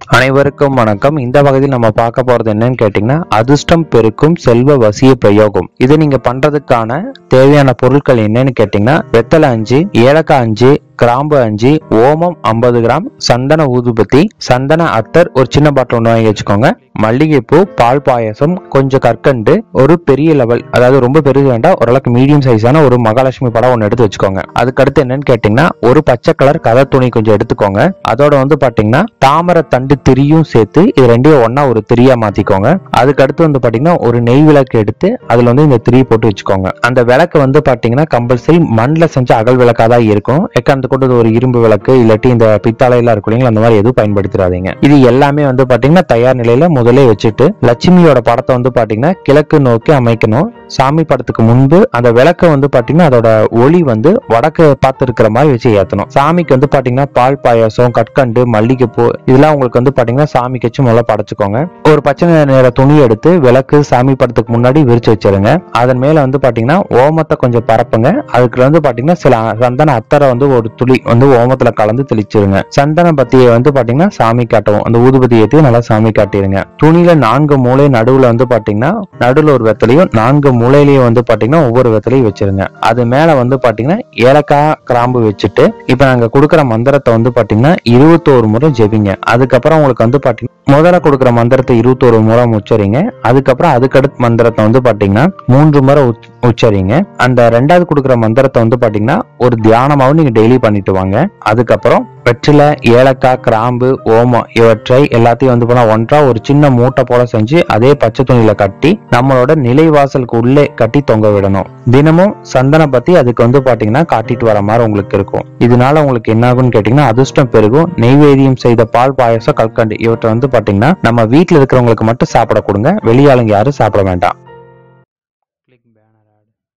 அனைவருக்கும் வணக்கம் இந்த பகுதியில் நம்ம பார்க்க போறது என்னன்னு கேட்டிங்கன்னா அதிர்ஷ்டம் பெருக்கும் செல்வ வசிய பிரயோகம் இது நீங்க பண்றதுக்கான தேவையான பொருட்கள் என்னன்னு கேட்டிங்கன்னா வெத்தலை அஞ்சு ஏலக்காய் அஞ்சு கிராம்பு அஞ்சு ஓமம் ஐம்பது கிராம் சந்தன ஊதுபத்தி சந்தன அத்தர் ஒரு சின்ன பாட்டில் ஒன்று வாங்கி வச்சுக்கோங்க மல்லிகைப்பூ பால் பாயாசம் கொஞ்சம் கற்கண்டு ஒரு பெரிய லெவல் அதாவது ரொம்ப பெருசு வேண்டாம் ஓரளவுக்கு மீடியம் சைஸான ஒரு மகாலட்சுமி படம் ஒன்று எடுத்து வச்சுக்கோங்க அதுக்கடுத்து என்னன்னு கேட்டிங்கன்னா ஒரு பச்சை கலர் கதை துணி கொஞ்சம் எடுத்துக்கோங்க அதோட வந்து பாத்தீங்கன்னா தாமரை தண்டு திரியும் சேர்த்து இது ரெண்டையும் ஒண்ணா ஒரு திரியா மாத்திக்கோங்க அதுக்கடுத்து வந்து பாத்தீங்கன்னா ஒரு நெய் விளக்கு எடுத்து அதுல வந்து இந்த திரி போட்டு வச்சுக்கோங்க அந்த விளக்கு வந்து பாத்தீங்கன்னா கம்பல்சரி மண்ணில் செஞ்ச அகல் விளக்கா தான் இருக்கும் எக்காந்து கொண்டு ஒரு இரும்பு விளக்கு இல்லாட்டி இந்த பித்தாளை எல்லாம் இருக்கும் இல்லைங்களா அந்த மாதிரி எதுவும் பயன்படுத்திடாதீங்க இது எல்லாமே வந்து பாத்தீங்கன்னா தயார் நிலையில முதல்ல வச்சுட்டு லட்சுமியோட படத்தை வந்து பாத்தீங்கன்னா கிழக்கு நோக்கி அமைக்கணும் சாமி படத்துக்கு முன்பு அந்த விளக்கை வந்து பாத்தீங்கன்னா அதோட ஒளி வந்து வடக்கு பார்த்து இருக்கிற மாதிரி வச்சு ஏத்தணும் சாமிக்கு வந்து பாத்தீங்கன்னா பால் பாயாசம் கற்கண்டு மல்லிகைப்பூ இதெல்லாம் உங்களுக்கு வந்து பாத்தீங்கன்னா சாமிக்கு வச்சு முதல்ல படைச்சுக்கோங்க ஒரு பச்சை நிற- நிற துணி எடுத்து விளக்கு சாமி படத்துக்கு முன்னாடி விரிச்சு வச்சிருங்க அதன் மேல வந்து பாத்தீங்கன்னா ஓமத்தை கொஞ்சம் பரப்புங்க அதுக்கு வந்து பாத்தீங்கன்னா சில சந்தன அத்தரை வந்து ஒரு துளி வந்து ஓமத்துல கலந்து தெளிச்சிருங்க சந்தன பத்தியை வந்து பாத்தீங்கன்னா சாமி காட்டவும் அந்த ஊதுபத்தி ஏற்றி நல்லா சாமி காட்டிடுங்க துணியில நான்கு மூலை நடுவுல வந்து பாத்தீங்கன்னா நடுவுல ஒரு வெத்தலையும் நான்கு மூலையிலயும் வந்து பாத்தீங்கன்னா ஒவ்வொரு வெத்தலையும் வச்சிருங்க அது மேல வந்து பாத்தீங்கன்னா ஏலக்காய் கிராம்பு வச்சுட்டு இப்ப நாங்க கொடுக்குற மந்திரத்தை வந்து பாத்தீங்கன்னா இருபத்தோரு முறை ஜெபிங்க அதுக்கப்புறம் உங்களுக்கு வந்து பாத்தீங்கன்னா முதல்ல கொடுக்குற மந்திரத்தை இருபத்தோரு முறை உச்சரிங்க அதுக்கப்புறம் அதுக்கடுத்த மந்திரத்தை வந்து பாத்தீங்கன்னா மூன்று முறை உச்- உச்சரிங்க அந்த ரெண்டாவது கொடுக்குற மந்திரத்தை வந்து பாத்தீங்கன்னா ஒரு தியானமாவும் நீங்க டெய்லி பண்ணிட்டு வாங்க அதுக்கப்புறம் வெற்றிலை ஏலக்காய் கிராம்பு ஓமம் இவற்றை எல்லாத்தையும் வந்து பண்ணா ஒன்றா ஒரு சின்ன மூட்டை போல செஞ்சு அதே பச்சை துணியில கட்டி நம்மளோட நிலைவாசலுக்கு உள்ளே கட்டி தொங்க விடணும் தினமும் சந்தன பத்தி அதுக்கு வந்து பாத்தீங்கன்னா காட்டிட்டு வர மாதிரி உங்களுக்கு இருக்கும் இதனால உங்களுக்கு என்ன ஆகும்னு கேட்டீங்கன்னா அதிர்ஷ்டம் பெருகும் நெய்வேதியம் செய்த பால் பாயாசம் கல்கண்டு இவற்றை வந்து பாத்தீங்கன்னா நம்ம வீட்டுல இருக்கிறவங்களுக்கு மட்டும் சாப்பிட கொடுங்க வெளியாளுங்க யாரும் சாப்பிட வேண்டாம்